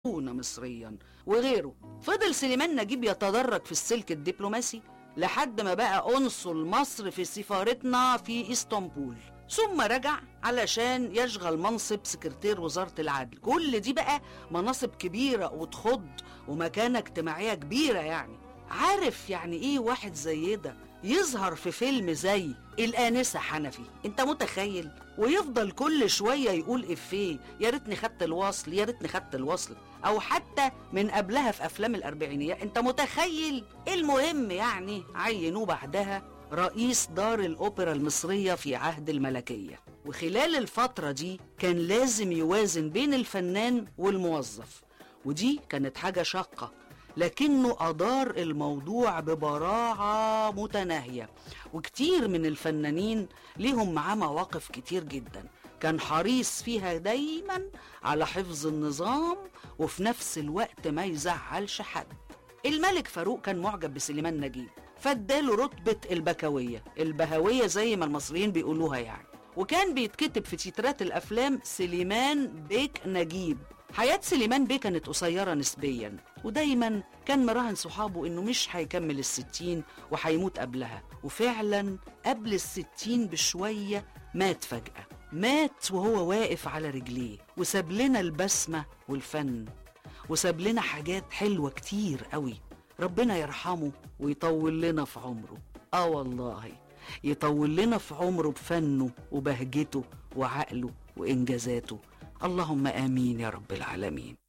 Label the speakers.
Speaker 1: يكون مصريا وغيره فضل سليمان نجيب يتدرج في السلك الدبلوماسي لحد ما بقى قنصل مصر في سفارتنا في اسطنبول ثم رجع علشان يشغل منصب سكرتير وزارة العدل كل دي بقى مناصب كبيرة وتخض ومكانة اجتماعية كبيرة يعني عارف يعني ايه واحد زي ده يظهر في فيلم زي الآنسة حنفي انت متخيل ويفضل كل شوية يقول إفيه يا ريتني خدت الوصل يا ريتني خدت الوصل أو حتى من قبلها في أفلام الأربعينيات انت متخيل المهم يعني عينوه بعدها رئيس دار الأوبرا المصرية في عهد الملكية وخلال الفترة دي كان لازم يوازن بين الفنان والموظف ودي كانت حاجة شاقة لكنه أدار الموضوع ببراعة متناهية وكتير من الفنانين ليهم معاه مواقف كتير جدا كان حريص فيها دايما على حفظ النظام وفي نفس الوقت ما يزعلش حد الملك فاروق كان معجب بسليمان نجيب فاداله رتبة البكوية البهوية زي ما المصريين بيقولوها يعني وكان بيتكتب في تترات الأفلام سليمان بيك نجيب حياة سليمان بيه كانت قصيرة نسبيا ودايما كان مراهن صحابه انه مش هيكمل الستين وهيموت قبلها وفعلا قبل الستين بشوية مات فجأة مات وهو واقف على رجليه وساب لنا البسمة والفن وساب لنا حاجات حلوة كتير قوي ربنا يرحمه ويطول لنا في عمره اه والله يطول لنا في عمره بفنه وبهجته وعقله وإنجازاته اللهم آمين يا رب العالمين